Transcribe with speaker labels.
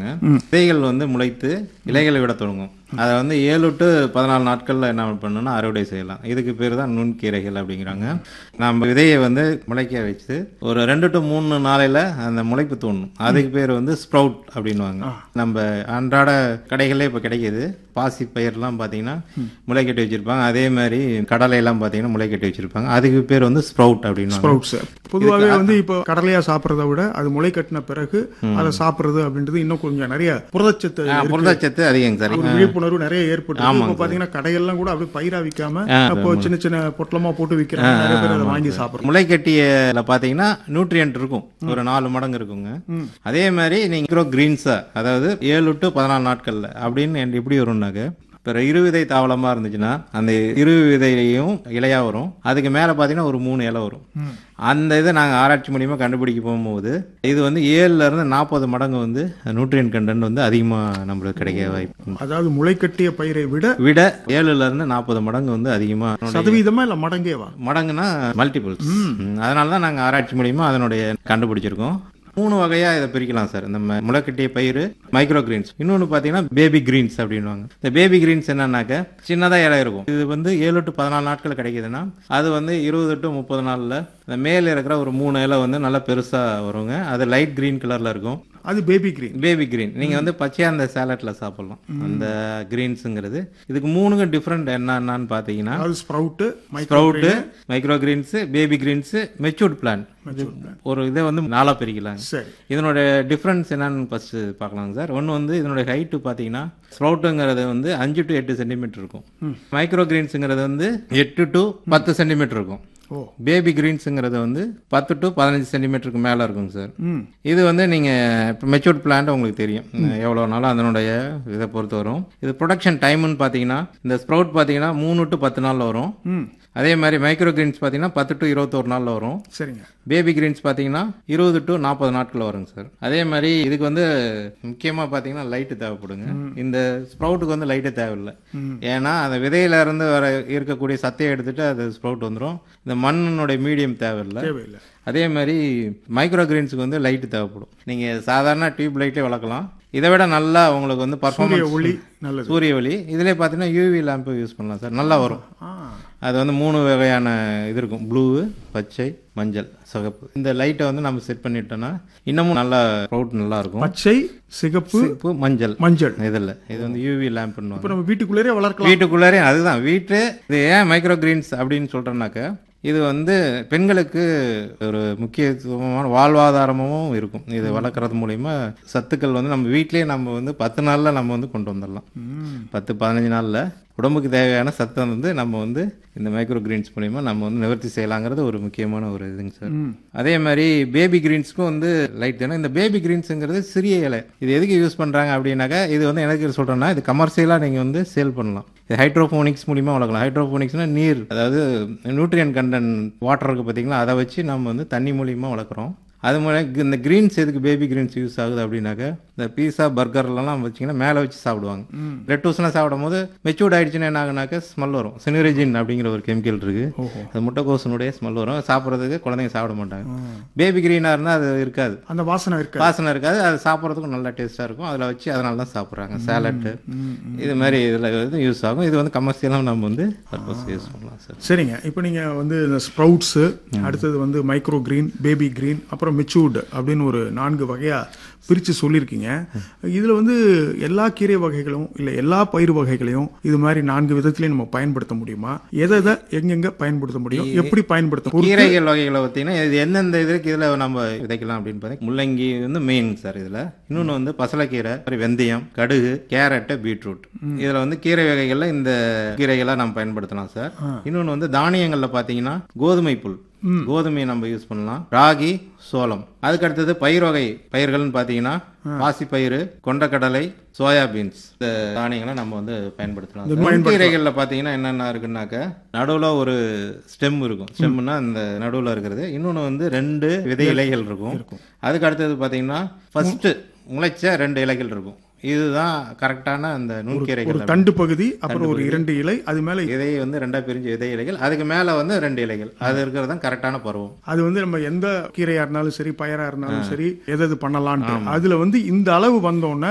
Speaker 1: சொல்லுவாங்க விதைகள் வந்து முளைத்து இலைகளை விட தொடங்கும் அதை வந்து ஏழு டு பதினாலு நாட்களில் என்ன பண்ணணும்னா அறுவடை செய்யலாம் இதுக்கு பேர் தான் நுண்கீரைகள் அப்படிங்கிறாங்க நம்ம விதையை வந்து முளைக்க வச்சு ஒரு ரெண்டு டு மூணு நாளையில் அந்த முளைப்பு தோணும் அதுக்கு பேர் வந்து ஸ்ப்ரவுட் அப்படின்வாங்க நம்ம அன்றாட கடைகளே இப்போ கிடைக்கிது பாசி பயிர்லாம் பார்த்தீங்கன்னா முளை கட்டி வச்சிருப்பாங்க அதே மாதிரி கடலை எல்லாம் பார்த்தீங்கன்னா முளை கட்டி வச்சிருப்பாங்க அதுக்கு பேர் வந்து ஸ்ப்ரவுட் அப்படின்னு
Speaker 2: ஸ்ப்ரவுட்ஸ் பொதுவாகவே வந்து இப்போ கடலையா சாப்பிட்றத விட அது முளை கட்டின பிறகு அதை சாப்பிடுறது அப்படின்றது இன்னும் கொஞ்சம் நிறைய புரதச்சத்து இருக்கு.
Speaker 1: புரதச்சத்து அதிகங்க சார்
Speaker 2: ஒரு விழிப்புணர்வு நிறைய ஏற்பட்டு இப்போ பாத்தீங்கன்னா கடையெல்லாம் கூட அப்படியே பயிரா விக்காம அப்போ சின்ன சின்ன பொட்டலமா போட்டு விக்கிறாங்க நிறைய பேர் அதை வாங்கி சாப்பிடுறோம்
Speaker 1: முளைக்கட்டியில பார்த்தீங்கன்னா நியூட்ரியன்ட் இருக்கும் ஒரு நாலு மடங்கு இருக்குங்க அதே மாதிரி நீங்க கிரீன்ஸா அதாவது ஏழு டு பதினாலு நாட்கள்ல அப்படின்னு எனக்கு எப்படி வரும்னாக்க இப்போ இருவிதை தாவளமா இருந்துச்சுன்னா அந்த இரு விதையிலையும் இலையா வரும் அதுக்கு மேலே பார்த்தீங்கன்னா ஒரு மூணு இலை வரும் அந்த இதை நாங்கள் ஆராய்ச்சி மூலியமாக கண்டுபிடிக்க போகும்போது இது வந்து ஏழுல இருந்து நாற்பது மடங்கு வந்து நியூட்ரியன் கண்டென்ட் வந்து அதிகமாக நம்மளுக்கு கிடைக்க வாய்ப்பு
Speaker 2: அதாவது முளை கட்டிய பயிரை விட
Speaker 1: விட ஏழுல இருந்து நாற்பது மடங்கு வந்து அதிகமாக
Speaker 2: சதவீதமா இல்ல மடங்கேவா
Speaker 1: மடங்குனா மல்டிபிள்ஸ் அதனால தான் நாங்கள் ஆராய்ச்சி மூலியமா அதனுடைய கண்டுபிடிச்சிருக்கோம் மூணு வகையா இதை பிரிக்கலாம் சார் இந்த ம- முளைக்கட்டிய பயிர் மைக்ரோ கிரீன்ஸ் இன்னொன்று பார்த்தீங்கன்னா பேபி கிரீன்ஸ் அப்படின்வாங்க இந்த பேபி கிரீன்ஸ் என்னன்னாக்க சின்னதாக இலை இருக்கும் இது வந்து ஏழு டு பதினாலு நாட்கள் கிடைக்குதுன்னா அது வந்து இருபது டு முப்பது நாளில் இந்த மேலே இருக்கிற ஒரு மூணு இலை வந்து நல்லா பெருசாக வருங்க அது லைட் கிரீன் கலரில் இருக்கும்
Speaker 2: அது பேபி கிரீன்
Speaker 1: பேபி கிரீன் நீங்க வந்து பச்சையா அந்த சாலட்ல சாப்பிடலாம் அந்த கிரீன்ஸுங்கிறது இதுக்கு மூணுக்கும் டிஃப்ரெண்ட் என்னன்னு பார்த்தீங்கன்னா
Speaker 2: அதாவது sprout
Speaker 1: sprout micro greens baby greens matured plant ஒரு இதை வந்து நாலா பிரிக்கலாங்க
Speaker 2: சரி
Speaker 1: இதனோட டிஃப்ரென்ஸ் என்னன்னு ஃபர்ஸ்ட் பார்க்கலாங்க சார் ஒன்று வந்து இதனுடைய ஹைட்டு பார்த்தீங்கன்னா ஸ்ப்ரவுட்டுங்கிறது வந்து அஞ்சு டு எட்டு சென்டிமீட்டர் இருக்கும் மைக்ரோ கிரீன்ஸுங்கிறது வந்து எட்டு டு பத்து சென்டிமீட்டர் இருக்கும்
Speaker 2: ஓ
Speaker 1: பேபி கிரீன்ஸுங்கிறது வந்து பத்து டு பதினஞ்சு சென்டிமீட்டருக்கு மேலே இருக்குங்க சார்
Speaker 2: ம்
Speaker 1: இது வந்து நீங்கள் இப்போ மெச்சூர்ட் பிளான்ட் உங்களுக்கு தெரியும் எவ்வளோ நாளும் அதனுடைய இதை பொறுத்து வரும் இது ப்ரொடக்ஷன் டைம்னு பார்த்தீங்கன்னா இந்த ஸ்ப்ரவுட் பார்த்தீங்கன்னா மூணு டு பத்து நாளில் வரும்
Speaker 2: ம்
Speaker 1: அதே மாதிரி மைக்ரோ கிரீன்ஸ் பார்த்தீங்கன்னா பத்து டு இருபத்தோரு நாளில் வரும்
Speaker 2: சரிங்க
Speaker 1: பேபி கிரீன்ஸ் பார்த்தீங்கன்னா இருபது டு நாற்பது நாட்கள் வருங்க சார் அதே மாதிரி இதுக்கு வந்து முக்கியமாக பார்த்தீங்கன்னா லைட்டு தேவைப்படுங்க இந்த ஸ்ப்ரவுட்டுக்கு வந்து லைட்டு தேவையில்லை ஏன்னா அந்த விதையில இருந்து வர இருக்கக்கூடிய சத்தையை எடுத்துட்டு அது ஸ்ப்ரவுட் வந்துடும் இந்த மண்ணினுடைய மீடியம் தேவையில்லை
Speaker 2: தேவையில்லை
Speaker 1: அதே மாதிரி மைக்ரோ கிரீன்ஸுக்கு வந்து லைட்டு தேவைப்படும் நீங்கள் சாதாரண டியூப் லைட்டே வளர்க்கலாம் இதை விட நல்லா உங்களுக்கு வந்து
Speaker 2: சூரிய
Speaker 1: பர்ஃபார்மன்ஸ்
Speaker 2: ஒளி நல்லது
Speaker 1: சூரிய ஒளி இதிலே பார்த்தீங்கன்னா யூவி லேம்பு யூஸ் பண்ணலாம் சார் நல்லா வரும்
Speaker 2: ஆ
Speaker 1: அது வந்து மூணு வகையான இது இருக்கும் ப்ளூ பச்சை மஞ்சள் சிகப்பு இந்த லைட்டை வந்து நம்ம செட் பண்ணிட்டோம்னா இன்னமும் நல்லா ப்ரௌட் நல்லா இருக்கும்
Speaker 2: பச்சை சிகப்பு
Speaker 1: சிகப்பு மஞ்சள்
Speaker 2: மஞ்சள்
Speaker 1: இதில் இது வந்து யூவி லேம்ப்னுவாங்க
Speaker 2: இப்போ நம்ம வீட்டுக்குள்ளேயே வளர்க்கலாம்
Speaker 1: வீட்டுக்குள்ளாரே அதுதான் வீட்டு இது ஏன் மைக்ரோ கிரீன்ஸ் அப்படின்னு சொல்றேன்னாக்க இது வந்து பெண்களுக்கு ஒரு முக்கியத்துவமான வாழ்வாதாரமும் இருக்கும் இது வளர்க்குறது மூலிமா சத்துக்கள் வந்து நம்ம வீட்டிலேயே நம்ம வந்து பத்து நாளில் நம்ம வந்து கொண்டு வந்துடலாம் பத்து பதினஞ்சு நாளில் உடம்புக்கு தேவையான சத்தை வந்து நம்ம வந்து இந்த மைக்ரோ கிரீன்ஸ் மூலிமா நம்ம வந்து நிவர்த்தி செய்யலாங்கிறது ஒரு முக்கியமான ஒரு இதுங்க சார் அதே மாதிரி பேபி கிரீன்ஸ்க்கும் வந்து லைட் தானே இந்த பேபி கிரீன்ஸுங்கிறது சிறிய இலை இது எதுக்கு யூஸ் பண்ணுறாங்க அப்படின்னாக்கா இது வந்து எனக்கு சொல்கிறேன்னா இது கமர்ஷியலாக நீங்கள் வந்து சேல் பண்ணலாம் இது ஹைட்ரோஃபோனிக்ஸ் மூலிமா வளர்க்கலாம் ஹைட்ரோஃபோனிக்ஸ்னா நீர் அதாவது நியூட்ரியன் கண்டென்ட் வாட்டர் இருக்கு பார்த்தீங்களா அதை வச்சு நம்ம வந்து தண்ணி மூலியமா வளர்க்குறோம் அது மூலம் இந்த கிரீன்ஸ் எதுக்கு பேபி கிரீன்ஸ் யூஸ் ஆகுது அப்படின்னாக்க இந்த பீஸா பர்கர்லாம் வச்சிங்கன்னா மேலே வச்சு சாப்பிடுவாங்க ரெட்டூஸ்லாம் சாப்பிடும் போது மெச்சூர்ட் ஆயிடுச்சுன்னா என்ன ஆகுனாக்க ஸ்மெல் வரும் சினிரஜின் அப்படிங்கிற ஒரு கெமிக்கல் இருக்கு அது முட்டைக்கோசனுடைய ஸ்மெல் வரும் சாப்பிட்றதுக்கு குழந்தைங்க சாப்பிட மாட்டாங்க பேபி கிரீனாக இருந்தால் அது இருக்காது
Speaker 2: அந்த வாசனை இருக்கு
Speaker 1: வாசனை இருக்காது அது சாப்பிட்றதுக்கும் நல்லா டேஸ்ட்டாக இருக்கும் அதில் வச்சு அதனால தான் சாப்பிட்றாங்க சேலட்டு இது மாதிரி இதில் வந்து யூஸ் ஆகும் இது வந்து கமர்ஷியலாக நம்ம வந்து பர்பஸ் யூஸ் பண்ணலாம் சார்
Speaker 2: சரிங்க இப்போ நீங்க வந்து இந்த ஸ்ப்ரவுட்ஸு அடுத்தது வந்து மைக்ரோ கிரீன் பேபி கிரீன் அப்புறம் மெச்சூர்டு அப்படின்னு ஒரு நான்கு வகையா பிரித்து சொல்லியிருக்கீங்க இதில் வந்து எல்லா கீரை வகைகளும் இல்லை எல்லா பயிர் வகைகளையும் இது மாதிரி நான்கு விதத்திலையும் நம்ம பயன்படுத்த முடியுமா எதை எதை எங்கெங்க பயன்படுத்த முடியும் எப்படி பயன்படுத்த முடியும்?
Speaker 1: கீரைகள் வகைகளை பார்த்தீங்கன்னா இது எந்தெந்த இதுக்கு இதில் நம்ம விதைக்கலாம் அப்படின்னு பார்த்தீங்கன்னா முள்ளங்கி வந்து மெயின் சார் இதில் இன்னொன்று வந்து பசலைக்கீரை அப்புறம் வெந்தயம் கடுகு கேரட்டு பீட்ரூட் இதில் வந்து கீரை வகைகளில் இந்த கீரைகளை நம்ம பயன்படுத்தலாம் சார் இன்னொன்று வந்து தானியங்களில் பார்த்தீங்கன்னா கோதுமை புல் கோதுமையை நம்ம யூஸ் பண்ணலாம் ராகி சோளம் அதுக்கு அடுத்தது பயிர் வகை பயிர்கள்னு பார்த்தீங்கன்னா பாசிப்பயிறு கொண்டக்கடலை சோயா பீன்ஸ் இந்த தானியங்களை நம்ம வந்து பயன்படுத்தலாம் சார். நுண்கீரைகளில் பார்த்தீங்கன்னா என்னென்ன இருக்குன்னாக்க நடுவில் ஒரு ஸ்டெம் இருக்கும் ஸ்டெம்னா இந்த நடுவில் இருக்கிறது இன்னொன்று வந்து ரெண்டு விதை இலைகள் இருக்கும் அதுக்கு அடுத்தது பார்த்தீங்கன்னா ஃபர்ஸ்ட் முளைச்ச ரெண்டு இலைகள் இருக்கும் இதுதான் கரெக்டான அந்த நுண்கீரைகள்
Speaker 2: ஒரு தண்டு பகுதி அப்புறம் ஒரு இரண்டு இலை அது மேல
Speaker 1: விதை வந்து ரெண்டா பிரிஞ்சு விதை இலைகள் அதுக்கு மேல வந்து ரெண்டு இலைகள் அது இருக்கிறது தான் கரெக்டான பருவம்
Speaker 2: அது வந்து நம்ம எந்த கீரையா இருந்தாலும் சரி பயரா இருந்தாலும் சரி எது எது பண்ணலான்ட்டு அதுல வந்து இந்த அளவு வந்தோடனே